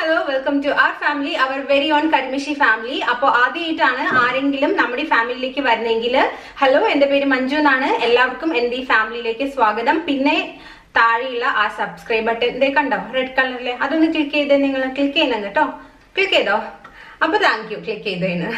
hello welcome to our family our very own കരിമിഷി family അപ്പോൾ ആദ്യമായിട്ടാണ് ആരെങ്കിലും നമ്മുടെ ഈ ഫാമിലിയിലേക്ക് വരുന്നെങ്കിൽ ഹലോ എന്റെ പേര് മഞ്ജു എന്നാണ് എല്ലാവർക്കും എന്റെ ഈ ഫാമിലിയിലേക്ക് സ്വാഗതം പിന്നെ താഴെയുള്ള ആ സബ്സ്ക്രൈബ് ബട്ടൺ ഇതേ കണ്ടോ റെഡ് കളറിലെ അതൊന്ന് ക്ലിക്ക് ചെയ്ത് നിങ്ങൾ ക്ലിക്ക് ചെയ്യണം കേട്ടോ ക്ലിക്ക് ചെയ്തോ അപ്പൊ താങ്ക് യു ക്ലിക്ക് ചെയ്തതിന്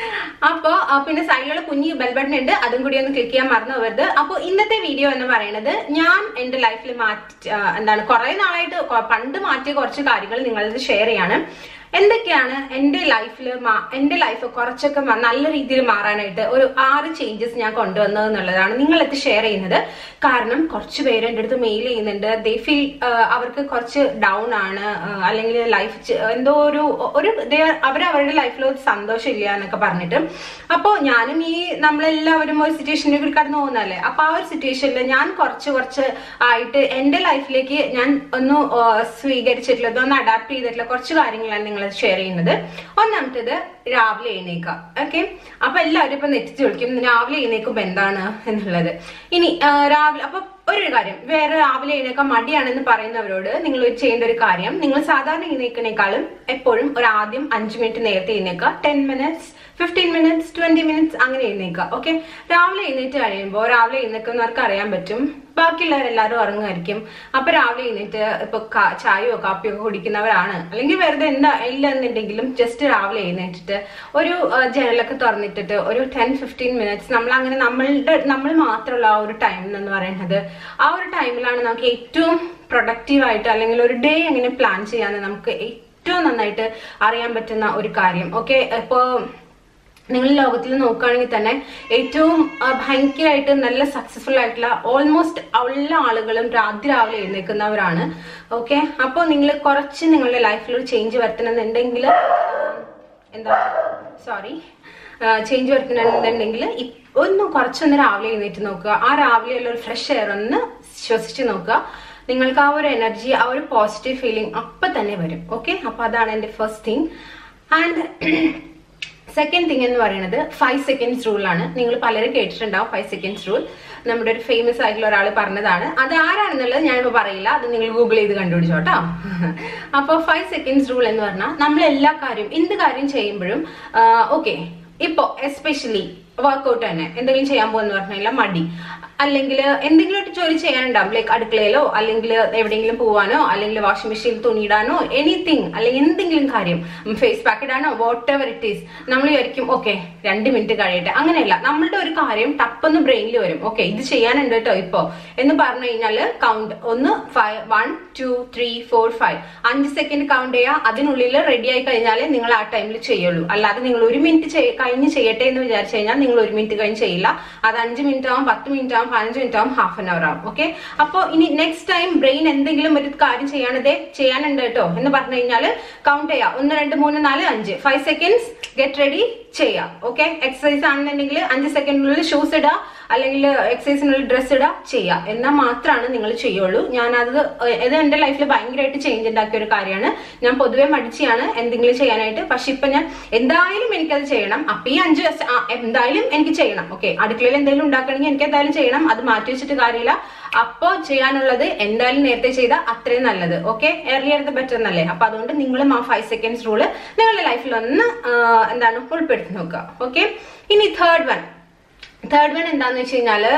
അപ്പോ ആ, പിന്നെ സൈഡിലുള്ള കുഞ്ഞി ബെൽ ബട്ടൺ ഉണ്ട് അതും കൂടി ഒന്ന് ക്ലിക്ക് ചെയ്യാൻ മറന്നു പോകരുത് അപ്പോൾ ഇന്നത്തെ വീഡിയോ എന്ന് പറയുന്നത് ഞാൻ എന്റെ ലൈഫിൽ മാറ്റി ആ, എന്താണ് കുറെ നാളായിട്ട് കൊ- പണ്ട് മാറ്റിയ കുറച്ച് കാര്യങ്ങൾ നിങ്ങളത് ഷെയർ ചെയ്യാണ് എന്തൊക്കെയാണ് എന്റെ ലൈഫിൽ എന്റെ ലൈഫ് കുറച്ചൊക്കെ മ- നല്ല രീതിയിൽ മാറാനായിട്ട് ഒരു ആറ് ചേഞ്ചസ് ഞാൻ കൊണ്ടുവന്നത് എന്നുള്ളതാണ് നിങ്ങളത് ഷെയർ ചെയ്യുന്നത് കാരണം കുറച്ച് പേര് എൻ്റെ അടുത്ത് മെയിൽ ചെയ്യുന്നുണ്ട് ദേ ഫീൽ അവർക്ക് കുറച്ച് ഡൗൺ ആണ് ആ, അല്ലെങ്കിൽ ലൈഫ് എന്തോ ഒരു ഒരു അവർ അവരുടെ ലൈഫിൽ ഒരു സന്തോഷമില്ല എന്നൊക്കെ പറഞ്ഞിട്ട് അപ്പോൾ ഞാനും ഈ നമ്മളെല്ലാവരും ഒരു സിറ്റുവേഷനിലേക്ക് കടന്നു പോകുന്നതല്ലേ അപ്പൊ ആ ഒരു സിറ്റുവേഷനിൽ ഞാൻ കുറച്ച് കുറച്ച് ആയിട്ട് എന്റെ ലൈഫിലേക്ക് ഞാൻ ഒന്ന് ആ, സ്വീകരിച്ചിട്ടുള്ളത് ഒന്ന് അഡാപ്റ്റ് ചെയ്തിട്ടുള്ള കുറച്ച് കാര്യങ്ങളാണ് നിങ്ങൾ ഷെയർ ചെയ്യുന്നത് ഒന്നാമത്തേത് രാവിലെ എഴുന്നേക്കുക ഓക്കെ അപ്പൊ എല്ലാവരും ഇപ്പൊ നെറ്റിച്ച് വിളിക്കും രാവിലെ എഴുന്നേക്കുമ്പോ എന്താണ് എന്നുള്ളത് ഇനി ആ, രാവിലെ അപ്പൊ ഒരു കാര്യം വേറെ രാവിലെ എഴുന്നേക്കാൻ മടിയാണെന്ന് പറയുന്നവരോട് നിങ്ങൾ ചെയ്യേണ്ട ഒരു കാര്യം നിങ്ങൾ സാധാരണ എഴുന്നേക്കിനേക്കാളും എപ്പോഴും ഒരു ആദ്യം അഞ്ച് മിനിറ്റ് നേരത്തെ എഴുന്നേക്കുക ten minutes fifteen minutes twenty minutes അങ്ങനെ എഴുന്നേക്കുക ഓക്കെ രാവിലെ എഴുന്നേറ്റ് കഴിയുമ്പോൾ രാവിലെ എഴുന്നേക്കുന്നവർക്ക് അറിയാൻ പറ്റും ബാക്കിയുള്ളവരെല്ലാവരും ഉറങ്ങുമായിരിക്കും അപ്പൊ രാവിലെ എഴുന്നേറ്റ് ഇപ്പൊ കാ- ചായയോ കാപ്പിയോ ഒക്കെ കുടിക്കുന്നവരാണ് അല്ലെങ്കിൽ വെറുതെ എന്താ ഇല്ല എന്നുണ്ടെങ്കിലും ജസ്റ്റ് രാവിലെ എഴുന്നേറ്റിട്ട് ഒരു ആ, ജനലൊക്കെ തുറന്നിട്ടിട്ട് ഒരു ടെൻ ഫിഫ്റ്റീൻ മിനിറ്റ്സ് നമ്മൾ അങ്ങനെ നമ്മളുടെ നമ്മൾ മാത്രമുള്ള ആ ഒരു ടൈം എന്ന് പറയുന്നത് ആ ഒരു ടൈമിലാണ് നമുക്ക് ഏറ്റവും പ്രൊഡക്റ്റീവ് ആയിട്ട് അല്ലെങ്കിൽ ഒരു ഡേ എങ്ങനെ പ്ലാൻ ചെയ്യാന്ന് നമുക്ക് ഏറ്റവും നന്നായിട്ട് അറിയാൻ പറ്റുന്ന ഒരു കാര്യം ഓക്കെ ഇപ്പോൾ നിങ്ങൾ ലോകത്തിൽ നോക്കുകയാണെങ്കിൽ തന്നെ ഏറ്റവും ആ, ഭയങ്കരമായിട്ട് നല്ല സക്സസ്ഫുൾ ആയിട്ടുള്ള ഓൾമോസ്റ്റ് ഉള്ള ആളുകളും രാത്രി രാവിലെ എഴുന്നേൽക്കുന്നവരാണ് ഓക്കെ അപ്പോൾ നിങ്ങൾ കുറച്ച് നിങ്ങളുടെ ലൈഫിൽ ഒരു ചേഞ്ച് വരുത്തണമെന്നുണ്ടെങ്കിൽ എന്താ സോറി ചേഞ്ച് വരുത്തണമെന്നുണ്ടെങ്കിൽ ഒന്ന് കുറച്ചൊന്ന് രാവിലെ എഴുന്നേറ്റ് നോക്കുക ആ രാവിലെയുള്ള ഒരു ഫ്രഷ് എയർ ഒന്ന് ശ്വസിച്ച് നോക്കുക നിങ്ങൾക്ക് ആ ഒരു എനർജി ആ ഒരു പോസിറ്റീവ് ഫീലിംഗ് അപ്പൊ തന്നെ വരും ഓക്കെ അപ്പൊ അതാണ് എന്റെ first thing and second thing എന്ന് പറയുന്നത് ഫൈവ് സെക്കൻഡ്സ് റൂൾ ആണ് നിങ്ങൾ പലരും കേട്ടിട്ടുണ്ടാവും ഫൈവ് സെക്കൻഡ്സ് റൂൾ നമ്മുടെ ഒരു ഫേമസ് ആയിട്ടുള്ള ഒരാൾ പറഞ്ഞതാണ് അത് ആരാണെന്നുള്ളത് ഞാനിപ്പോൾ പറയില്ല അത് നിങ്ങൾ ഗൂഗിൾ ചെയ്ത് കണ്ടുപിടിച്ചോട്ടോ അപ്പോൾ ഫൈവ് സെക്കൻഡ്സ് റൂൾ എന്ന് പറഞ്ഞാൽ നമ്മൾ എല്ലാ കാര്യം എന്ത് കാര്യം ചെയ്യുമ്പോഴും ഓക്കെ ഇപ്പോ എസ്പെഷ്യലി വർക്കൗട്ട് തന്നെ എന്തെങ്കിലും ചെയ്യാൻ പോകുന്ന പറഞ്ഞാൽ മടി അല്ലെങ്കിൽ എന്തെങ്കിലും ഒരു ജോലി ചെയ്യാനുണ്ടാവും ലൈക്ക് അടുക്കളയിലോ അല്ലെങ്കിൽ എവിടെയെങ്കിലും പോവാനോ അല്ലെങ്കിൽ വാഷിംഗ് മെഷീനിൽ തുണിയിടാനോ എനിത്തിങ് അല്ലെങ്കിൽ എന്തെങ്കിലും കാര്യം ഫേസ് പാക്ക് ഇടാനോ വാട്ട് എവർ ഇറ്റ് ഈസ് നമ്മൾ വിചാരിക്കും ഓക്കെ രണ്ട് മിനിറ്റ് കഴിയട്ടെ അങ്ങനെയല്ല നമ്മളുടെ ഒരു കാര്യം ടപ്പെന്ന് ബ്രെയിനിൽ വരും ഓക്കെ ഇത് ചെയ്യാനുണ്ട് കേട്ടോ ഇപ്പോ എന്ന് പറഞ്ഞു കഴിഞ്ഞാല് കൗണ്ട് ഒന്ന് five one two three four five അഞ്ച് സെക്കൻഡ് കൗണ്ട് ചെയ്യുക അതിനുള്ളിൽ റെഡി ആയി കഴിഞ്ഞാലേ നിങ്ങൾ ആ ടൈമിൽ ചെയ്യുള്ളൂ അല്ലാതെ നിങ്ങൾ ഒരു മിനിറ്റ് കഴിഞ്ഞ് ചെയ്യട്ടെ എന്ന് വിചാരിച്ചു കഴിഞ്ഞാൽ നിങ്ങൾ ഒരു മിനിറ്റ് കഴിഞ്ഞ് ചെയ്യില്ല അത് അഞ്ച് മിനിറ്റ് ആവും പത്ത് മിനിറ്റ് ആവും പതിനഞ്ച് മിനിറ്റ് ആവും ഹാഫ് ആൻ അവർ ആവും ഓക്കെ അപ്പോൾ ഇനി നെക്സ്റ്റ് ടൈം ബ്രെയിൻ എന്തെങ്കിലും ഒരു കാര്യം ചെയ്യാനതേ ചെയ്യാനുണ്ട് കേട്ടോ എന്ന് പറഞ്ഞു കഴിഞ്ഞാൽ കൗണ്ട് ചെയ്യാം ഒന്ന് രണ്ട് മൂന്ന് നാല് അഞ്ച് ഫൈവ് സെക്കൻഡ്സ് ഗെറ്റ് റെഡി ചെയ്യാം ഓക്കെ എക്സസൈസ് ആണെന്നുണ്ടെങ്കിൽ അഞ്ച് സെക്കൻഡിനുള്ളിൽ ഷൂസ് ഇടുക അല്ലെങ്കിൽ എക്സസൈസിനുള്ളിൽ ഡ്രസ്സ് ഇടുക ചെയ്യുക എന്നാൽ മാത്രമാണ് നിങ്ങൾ ചെയ്യുള്ളൂ ഞാൻ അത് ഇത് എന്റെ ലൈഫിൽ ഭയങ്കരമായിട്ട് ചേഞ്ച് ഉണ്ടാക്കിയ ഒരു കാര്യമാണ് ഞാൻ പൊതുവെ മടിച്ചാണ് എന്തെങ്കിലും ചെയ്യാനായിട്ട് പക്ഷെ ഇപ്പൊ ഞാൻ എന്തായാലും എനിക്കത് ചെയ്യണം അപ്പൊ ഈ അഞ്ച് ദിവസം ആ, എന്തായാലും എനിക്ക് ചെയ്യണം ഓക്കെ അടുക്കളയിൽ എന്തെങ്കിലും ഉണ്ടാക്കണമെങ്കിൽ എനിക്ക് എന്തായാലും ചെയ്യണം അത് മാറ്റി വെച്ചിട്ട് കാര്യമില്ല അപ്പോ ചെയ്യാനുള്ളത് എന്തായാലും നേരത്തെ ചെയ്ത അത്രയും നല്ലത് ഓക്കെ എർലിയർ ദ ബെറ്റർ എന്നല്ലേ അപ്പൊ അതുകൊണ്ട് നിങ്ങളും ആ ഫൈവ് സെക്കൻഡ്സ് റൂള് നിങ്ങളുടെ ലൈഫിൽ ഒന്ന് ആ, എന്താണ് ഉൾപ്പെടുത്തി നോക്കുക ഓക്കെ ഇനി തേർഡ് വൺ തേർഡ് വൺ എന്താന്ന് വെച്ച് കഴിഞ്ഞാല്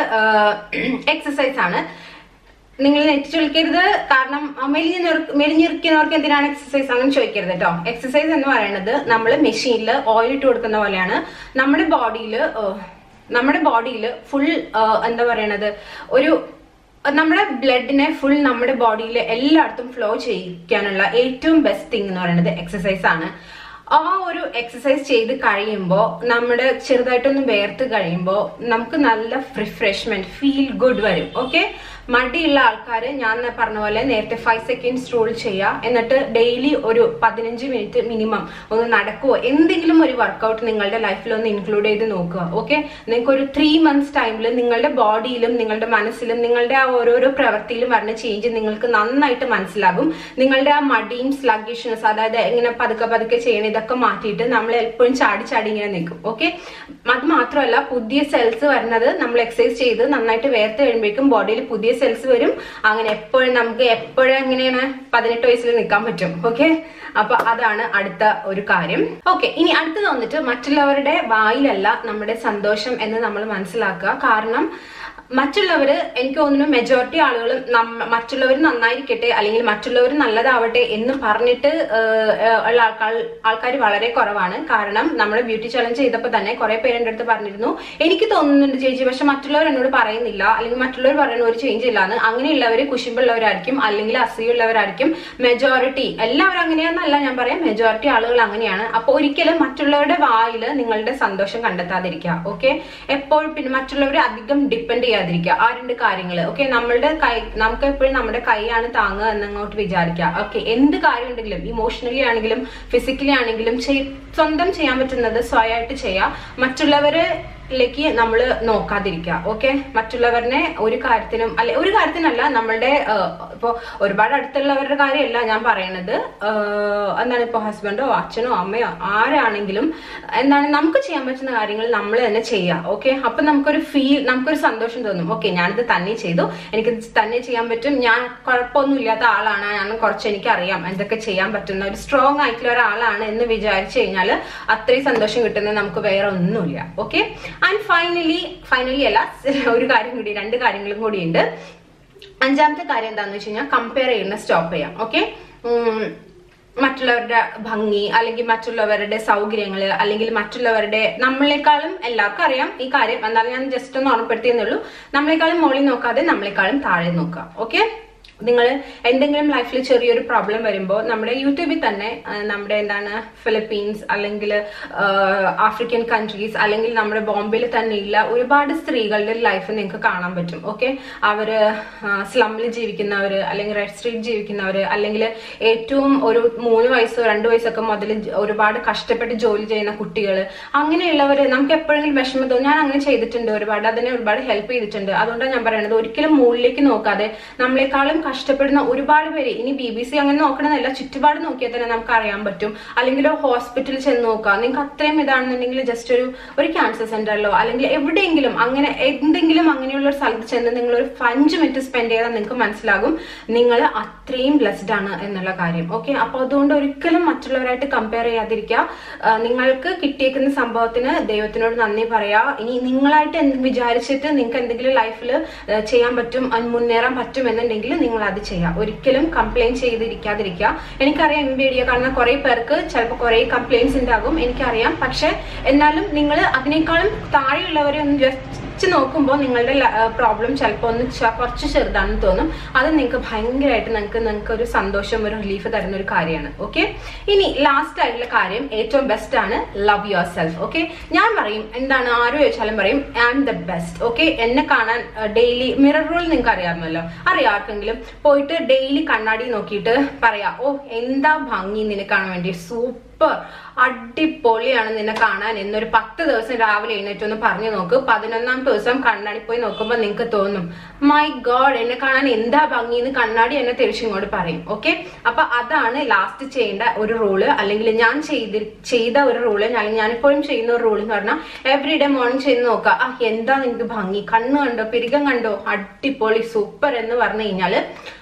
എക്സസൈസ് ആണ് നിങ്ങൾ നെറ്റ് വിളിക്കരുത് കാരണം മെലിഞ്ഞിർക്ക് മെലിഞ്ഞിരിക്കുന്നവർക്ക് എന്തിനാണ് എക്സസൈസ് അങ്ങനെ ചോദിക്കരുത് കേട്ടോ എക്സസൈസ് എന്ന് പറയുന്നത് നമ്മൾ മെഷീനിൽ ഓയിൽ ഇട്ട് കൊടുക്കുന്ന പോലെയാണ് നമ്മുടെ ബോഡിയിൽ നമ്മുടെ ബോഡിയിൽ ഫുൾ എന്താ പറയണത് ഒരു നമ്മുടെ ബ്ലഡിനെ ഫുൾ നമ്മുടെ ബോഡിയിൽ എല്ലായിടത്തും ഫ്ലോ ചെയ്യിക്കാനുള്ള ഏറ്റവും ബെസ്റ്റ് തിങ് എന്ന് പറയുന്നത് എക്സസൈസ് ആണ് ആ ഒരു എക്സസൈസ് ചെയ്ത് കഴിയുമ്പോൾ നമ്മുടെ ചെറുതായിട്ടൊന്ന് വേർത്ത് കഴിയുമ്പോൾ നമുക്ക് നല്ല റിഫ്രഷ്മെന്റ് ഫീൽ ഗുഡ് വരും ഓക്കെ മടിയുള്ള ആൾക്കാർ ഞാൻ പറഞ്ഞ പോലെ നേരത്തെ ഫൈവ് സെക്കൻഡ്സ് റൂൾ ചെയ്യുക എന്നിട്ട് ഡെയിലി ഒരു പതിനഞ്ച് മിനിറ്റ് മിനിമം ഒന്ന് നടക്കുവോ എന്തെങ്കിലും ഒരു വർക്കൗട്ട് നിങ്ങളുടെ ലൈഫിൽ ഒന്ന് ഇൻക്ലൂഡ് ചെയ്ത് നോക്കുക ഓക്കെ നിങ്ങൾക്ക് ഒരു ത്രീ മന്ത്സ് ടൈമിൽ നിങ്ങളുടെ ബോഡിയിലും നിങ്ങളുടെ മനസ്സിലും നിങ്ങളുടെ ആ ഓരോരോ പ്രവൃത്തിയിലും വരുന്ന ചേഞ്ച് നിങ്ങൾക്ക് നന്നായിട്ട് മനസ്സിലാകും നിങ്ങളുടെ ആ മടിയും സ്ലഗിഷ്നസ് അതായത് ഇങ്ങനെ പതുക്കെ പതുക്കെ ചെയ്യണം ഇതൊക്കെ മാറ്റിയിട്ട് നമ്മൾ എപ്പോഴും ചാടി ചാടി ഇങ്ങനെ നിൽക്കും ഓക്കെ അത് മാത്രമല്ല പുതിയ സെൽസ് വരുന്നത് നമ്മൾ എക്സസൈസ് ചെയ്ത് നന്നായിട്ട് വേർത്ത് കഴിയുമ്പോഴേക്കും ബോഡിയിൽ പുതിയ പുതിയ സെൽസ് വരും അങ്ങനെ എപ്പോഴും നമുക്ക് എപ്പോഴും എങ്ങനെയാണ് പതിനെട്ട് വയസ്സിൽ നിൽക്കാൻ പറ്റും ഓക്കെ അപ്പൊ അതാണ് അടുത്ത ഒരു കാര്യം ഓക്കെ ഇനി അടുത്തത് വന്നിട്ട് മറ്റുള്ളവരുടെ വായിലല്ല നമ്മുടെ സന്തോഷം എന്ന് നമ്മൾ മനസ്സിലാക്കുക കാരണം മറ്റുള്ളവര് എനിക്ക് തോന്നുന്നു മെജോറിറ്റി ആളുകളും മറ്റുള്ളവർ നന്നായിരിക്കട്ടെ അല്ലെങ്കിൽ മറ്റുള്ളവർ നല്ലതാവട്ടെ എന്ന് പറഞ്ഞിട്ട് ഏഹ്, ഏഹ്, ഉള്ള ആൾക്കാർ ആൾക്കാർ വളരെ കുറവാണ് കാരണം നമ്മൾ ബ്യൂട്ടി ചലഞ്ച് ചെയ്തപ്പോൾ തന്നെ കുറെ പേര് എൻ്റെ അടുത്ത് പറഞ്ഞിരുന്നു എനിക്ക് തോന്നുന്നുണ്ട് ചേച്ചി പക്ഷെ മറ്റുള്ളവർ എന്നോട് പറയുന്നില്ല അല്ലെങ്കിൽ മറ്റുള്ളവർ പറയുന്ന ഒരു ചേഞ്ച് ഇല്ലാന്ന് അങ്ങനെയുള്ളവർ കുശുമ്പുള്ളവരായിരിക്കും അല്ലെങ്കിൽ അസൂയുള്ളവരായിരിക്കും മെജോറിറ്റി എല്ലാവരും അങ്ങനെയാണെന്നല്ല ഞാൻ പറയാം മെജോറിറ്റി ആളുകൾ അങ്ങനെയാണ് അപ്പോൾ ഒരിക്കലും മറ്റുള്ളവരുടെ വായിൽ നിങ്ങളുടെ സന്തോഷം കണ്ടെത്താതിരിക്കുക ഓക്കെ എപ്പോഴും പിന്നെ മറ്റുള്ളവരെ അധികം ഡിപ്പെൻഡ് ചെയ്യാതിരിക്കുക ആ രണ്ട് കാര്യങ്ങൾ ഓക്കെ നമ്മളുടെ കൈ നമുക്ക് എപ്പോഴും നമ്മുടെ കൈയാണ് താങ്ങുക എന്നങ്ങോട്ട് വിചാരിക്കുക ഓക്കെ എന്ത് കാര്യം ഉണ്ടെങ്കിലും ഇമോഷണലി ആണെങ്കിലും ഫിസിക്കലി ആണെങ്കിലും ചെയ്- സ്വന്തം ചെയ്യാൻ പറ്റുന്നത് സ്വയമായിട്ട് ചെയ്യാം മറ്റുള്ളവരിലേക്ക് നമ്മൾ നോക്കാതിരിക്കുക ഓക്കെ മറ്റുള്ളവരിനെ ഒരു കാര്യത്തിനും അല്ലെ ഒരു കാര്യത്തിനല്ല നമ്മളുടെ ഇപ്പോ ഒരുപാട് അടുത്തുള്ളവരുടെ കാര്യമല്ല ഞാൻ പറയണത് ആഹ് എന്താണ് ഇപ്പൊ ഹസ്ബൻഡോ അച്ഛനോ അമ്മയോ ആരാണെങ്കിലും എന്താണ് നമുക്ക് ചെയ്യാൻ പറ്റുന്ന കാര്യങ്ങൾ നമ്മൾ തന്നെ ചെയ്യുക ഓക്കെ അപ്പൊ നമുക്കൊരു ഫീൽ നമുക്കൊരു സന്തോഷം തോന്നും ഓക്കെ ഞാനിത് തന്നെ ചെയ്തു എനിക്ക് തന്നെ ചെയ്യാൻ പറ്റും ഞാൻ കുഴപ്പമൊന്നും ഇല്ലാത്ത ആളാണ് ഞാൻ കുറച്ച് എനിക്ക് അറിയാം എന്തൊക്കെ ചെയ്യാൻ പറ്റുന്ന ഒരു സ്ട്രോങ് ആയിട്ടുള്ള ഒരാളാണ് എന്ന് വിചാരിച്ചു കഴിഞ്ഞാൽ അത്രയും സന്തോഷം കിട്ടുന്നത് നമുക്ക് വേറെ ഒന്നുമില്ല ഓക്കെ ആൻഡ് ഫൈനലി ഫൈനലി അല്ല ഒരു കാര്യം കൂടി രണ്ട് കാര്യങ്ങളും കൂടി ഉണ്ട് അഞ്ചാമത്തെ കാര്യം എന്താണെന്ന് വെച്ച് കഴിഞ്ഞാൽ കമ്പയർ ചെയ്യുന്ന സ്റ്റോപ്പ് ചെയ്യാം ഓക്കെ മറ്റുള്ളവരുടെ ഭംഗി അല്ലെങ്കിൽ മറ്റുള്ളവരുടെ സൗകര്യങ്ങൾ അല്ലെങ്കിൽ മറ്റുള്ളവരുടെ നമ്മളെക്കാളും എല്ലാവർക്കും അറിയാം ഈ കാര്യം എന്നാലും ഞാൻ ജസ്റ്റ് ഒന്ന് ഓർമ്മപ്പെടുത്തിയെന്നുള്ളൂ നമ്മളെക്കാളും മുകളിൽ നോക്കാതെ നമ്മളെക്കാളും താഴെ നോക്കുക ഓക്കെ നിങ്ങൾ എന്തെങ്കിലും ലൈഫിൽ ചെറിയൊരു പ്രോബ്ലം വരുമ്പോൾ നമ്മുടെ യൂട്യൂബിൽ തന്നെ ആ, നമ്മുടെ എന്താണ് ഫിലിപ്പീൻസ് അല്ലെങ്കിൽ ആഫ്രിക്കൻ കൺട്രീസ് അല്ലെങ്കിൽ നമ്മുടെ ബോംബെയിൽ തന്നെയുള്ള ഒരുപാട് സ്ത്രീകളുടെ ലൈഫ് നിങ്ങൾക്ക് കാണാൻ പറ്റും ഓക്കെ അവര് സ്ലമ്മിൽ ജീവിക്കുന്നവർ അല്ലെങ്കിൽ റെഡ് സ്ട്രീറ്റ് ജീവിക്കുന്നവർ അല്ലെങ്കിൽ ഏറ്റവും ഒരു മൂന്ന് വയസ്സോ രണ്ട് വയസ്സൊക്കെ മുതൽ ജ- ഒരുപാട് കഷ്ടപ്പെട്ട് ജോലി ചെയ്യുന്ന കുട്ടികൾ അങ്ങനെയുള്ളവർ നമുക്ക് എപ്പോഴെങ്കിലും വിഷമം തോന്നും ഞാൻ അങ്ങനെ ചെയ്തിട്ടുണ്ട് ഒരുപാട് അതിനെ ഒരുപാട് ഹെൽപ്പ് ചെയ്തിട്ടുണ്ട് അതുകൊണ്ടാണ് ഞാൻ പറയുന്നത് ഒരിക്കലും മുകളിലേക്ക് നോക്കാതെ നമ്മളെക്കാളും കഷ്ടപ്പെടുന്ന ഒരുപാട് പേര് ഇനി ബി ബി സി അങ്ങനെ നോക്കണമെന്നല്ല ചുറ്റുപാട് നോക്കിയാൽ തന്നെ നമുക്ക് അറിയാൻ പറ്റും അല്ലെങ്കിൽ ഹോസ്പിറ്റലിൽ ചെന്ന് നോക്കുക നിങ്ങൾക്ക് അത്രയും ഇതാണെന്നുണ്ടെങ്കിൽ ജസ്റ്റ് ഒരു ഒരു ക്യാൻസർ സെന്ററിലോ അല്ലെങ്കിൽ എവിടെയെങ്കിലും അങ്ങനെ എന്തെങ്കിലും അങ്ങനെയുള്ള ഒരു സ്ഥലത്ത് ചെന്ന് നിങ്ങൾ ഒരു അഞ്ച് മിനിറ്റ് സ്പെൻഡ് ചെയ്താൽ നിങ്ങൾക്ക് മനസ്സിലാകും നിങ്ങൾ അത്രയും ബ്ലെസ്ഡ് ആണ് എന്നുള്ള കാര്യം ഓക്കെ അപ്പൊ അതുകൊണ്ട് ഒരിക്കലും മറ്റുള്ളവരായിട്ട് കമ്പയർ ചെയ്യാതിരിക്കുക ആ, നിങ്ങൾക്ക് കിട്ടിയേക്കുന്ന സംഭവത്തിന് ദൈവത്തിനോട് നന്ദി പറയാ ഇനി നിങ്ങളായിട്ട് എന്ത് വിചാരിച്ചിട്ട് നിങ്ങൾക്ക് എന്തെങ്കിലും ലൈഫിൽ ചെയ്യാൻ പറ്റും അത് മുന്നേറാൻ പറ്റും എന്നുണ്ടെങ്കിൽ നിങ്ങൾ അത് ചെയ്യാം ഒരിക്കലും കംപ്ലൈന്റ് ചെയ്തിരിക്കാതിരിക്കുക എനിക്കറിയാം ഈ വീഡിയോ കാണുന്ന കുറെ പേർക്ക് ചിലപ്പോൾ കുറെ കംപ്ലൈന്റ്സ് ഉണ്ടാകും എനിക്കറിയാം പക്ഷെ എന്നാലും നിങ്ങൾ അതിനേക്കാളും താഴെയുള്ളവരെ ഒന്ന് ജസ്റ്റ് നോക്കുമ്പോൾ നിങ്ങളുടെ പ്രോബ്ലം ചിലപ്പോൾ ഒന്ന് ച- കുറച്ച് ചെറുതാണെന്ന് തോന്നും അത് നിങ്ങൾക്ക് ഭയങ്കരമായിട്ട് നിങ്ങൾക്ക് നിങ്ങൾക്ക് ഒരു സന്തോഷം ഒരു റിലീഫ് തരുന്ന ഒരു കാര്യമാണ് ഓക്കെ ഇനി ലാസ്റ്റ് ആയിട്ടുള്ള കാര്യം ഏറ്റവും ബെസ്റ്റ് ആണ് ലവ് യുവർ സെൽഫ് ഓക്കെ ഞാൻ പറയും എന്താണ് ആരും ചോദിച്ചാലും പറയും I am the best okay എന്നെ കാണാൻ ഡെയിലി മിറർ റോൾ നിങ്ങൾക്ക് അറിയാമല്ലോ അറിയാം ആർക്കെങ്കിലും പോയിട്ട് ഡെയിലി കണ്ണാടി നോക്കിയിട്ട് പറയാ ഓ എന്താ ഭംഗി നിന്നെ കാണാൻ വേണ്ടി സൂപ്പർ അടിപൊളിയാണ് നിന്നെ കാണാൻ എന്നൊരു പത്ത് ദിവസം രാവിലെ എഴുന്നേറ്റ് ഒന്ന് പറഞ്ഞു നോക്ക് പതിനൊന്നാം ദിവസം കണ്ണാടി പോയി നോക്കുമ്പോൾ നിങ്ങൾക്ക് തോന്നും മൈ ഗോഡ് എന്നെ കാണാൻ എന്താ ഭംഗി എന്ന് കണ്ണാടി എന്നെ തിരിച്ചിങ്ങോട്ട് പറയും ഓക്കെ അപ്പൊ അതാണ് ലാസ്റ്റ് ചെയ്യേണ്ട ഒരു റൂള് അല്ലെങ്കിൽ ഞാൻ ചെയ്തി ചെയ്ത ഒരു റൂള് അല്ലെങ്കിൽ ഞാനിപ്പോഴും ചെയ്യുന്ന ഒരു റൂൾ എന്ന് പറഞ്ഞാൽ എവറി ഡേ മോർണിംഗ് ചെയ്ത് നോക്കുക ആ എന്താ നിനക്ക് ഭംഗി കണ്ണ് കണ്ടോ പിരികം കണ്ടോ അടിപൊളി സൂപ്പർ എന്ന് പറഞ്ഞു കഴിഞ്ഞാല്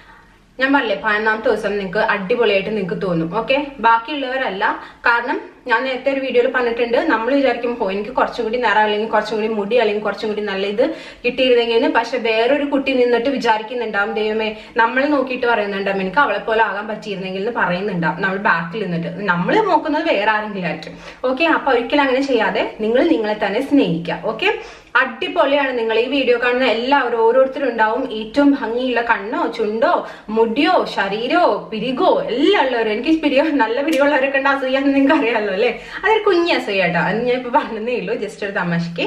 ഞാൻ പറഞ്ഞില്ലേ പതിനൊന്നാമത്തെ ദിവസം നിങ്ങൾക്ക് അടിപൊളിയായിട്ട് നിങ്ങൾക്ക് തോന്നും ഓക്കെ ബാക്കിയുള്ളവരല്ല കാരണം ഞാൻ നേരത്തെ ഒരു വീഡിയോയിൽ പറഞ്ഞിട്ടുണ്ട് നമ്മൾ വിചാരിക്കും ഹോ എനിക്ക് കുറച്ചും കൂടി നിറം അല്ലെങ്കിൽ കുറച്ചും കൂടി മുടി അല്ലെങ്കിൽ കുറച്ചും കൂടി നല്ല ഇത് കിട്ടിയിരുന്നെങ്കിൽ പക്ഷെ വേറൊരു കുട്ടി നിന്നിട്ട് വിചാരിക്കുന്നുണ്ടാവും ദൈവമേ നമ്മൾ നോക്കിയിട്ട് പറയുന്നുണ്ടാവും എനിക്ക് അവളെ പോലെ ആകാൻ പറ്റിയിരുന്നെങ്കിൽ എന്ന് പറയുന്നുണ്ടാവും നമ്മൾ ബാക്കിൽ നിന്നിട്ട് നമ്മൾ നോക്കുന്നത് വേറെ ആരെങ്കിലും ആയിരിക്കും ഓക്കെ അപ്പൊ ഒരിക്കലും അങ്ങനെ ചെയ്യാതെ നിങ്ങൾ നിങ്ങളെ തന്നെ സ്നേഹിക്കുക ഓക്കെ അടിപൊളിയാണ് നിങ്ങൾ ഈ വീഡിയോ കാണുന്ന എല്ലാവരും ഓരോരുത്തരും ഉണ്ടാവും ഏറ്റവും ഭംഗിയുള്ള കണ്ണോ ചുണ്ടോ മുടിയോ ശരീരോ പിരികോ എല്ലാം ഉള്ളവരും എനിക്ക് പിരിയോ നല്ല പിരിവുള്ളവരൊക്കെ ഉണ്ട് അസൂയാന്ന് നിങ്ങൾക്ക് അറിയാമല്ലോ അല്ലേ അതൊരു കുഞ്ഞ് അസൂയാട്ടോ അത് ഞാൻ ഇപ്പൊ പറഞ്ഞതേ ഉള്ളൂ ജസ്റ്റ് ഒരു തമാശക്ക്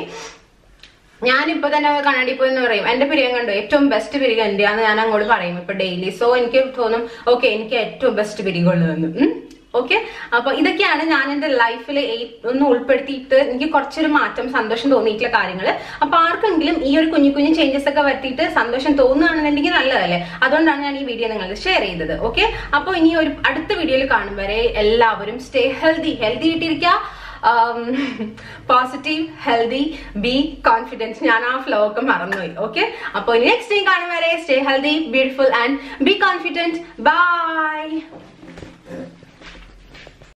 ഞാനിപ്പോ തന്നെ കണ്ണാടി പോയി എന്ന് പറയും എന്റെ പിരിയം കണ്ടോ ഏറ്റവും ബെസ്റ്റ് പിരിക എന്റെയാന്ന് ഞാൻ അങ്ങോട്ട് പറയും ഇപ്പൊ ഡെയിലി സോ എനിക്ക് തോന്നും ഓക്കെ എനിക്ക് ഏറ്റവും ബെസ്റ്റ് പിരികുള്ളതെന്ന് ഓക്കെ അപ്പൊ ഇതൊക്കെയാണ് ഞാൻ എന്റെ ലൈഫിൽ ഒന്ന് ഉൾപ്പെടുത്തിയിട്ട് എനിക്ക് കുറച്ചൊരു മാറ്റം സന്തോഷം തോന്നിയിട്ടുള്ള കാര്യങ്ങൾ അപ്പൊ ആർക്കെങ്കിലും ഈ ഒരു കുഞ്ഞു കുഞ്ഞു ചേഞ്ചസ് ഒക്കെ വരുത്തിയിട്ട് സന്തോഷം തോന്നുകയാണെന്നുണ്ടെങ്കിൽ നല്ലതല്ലേ അതുകൊണ്ടാണ് ഞാൻ ഈ വീഡിയോ നിങ്ങളുടെ ഷെയർ ചെയ്തത് ഓക്കെ അപ്പൊ ഇനി ഒരു അടുത്ത വീഡിയോയിൽ കാണും വരെ എല്ലാവരും സ്റ്റേ ഹെൽത്തി ഹെൽത്തി ആയിട്ടിരിക്കുക പോസിറ്റീവ് ഹെൽത്തി ബി കോൺഫിഡൻസ് ഞാൻ ആ ഫ്ലോ ഒക്കെ മറന്നുപോയി ഓക്കെ അപ്പോൾ നെക്സ്റ്റ് ടൈം കാണും വരെ stay healthy beautiful and be confident by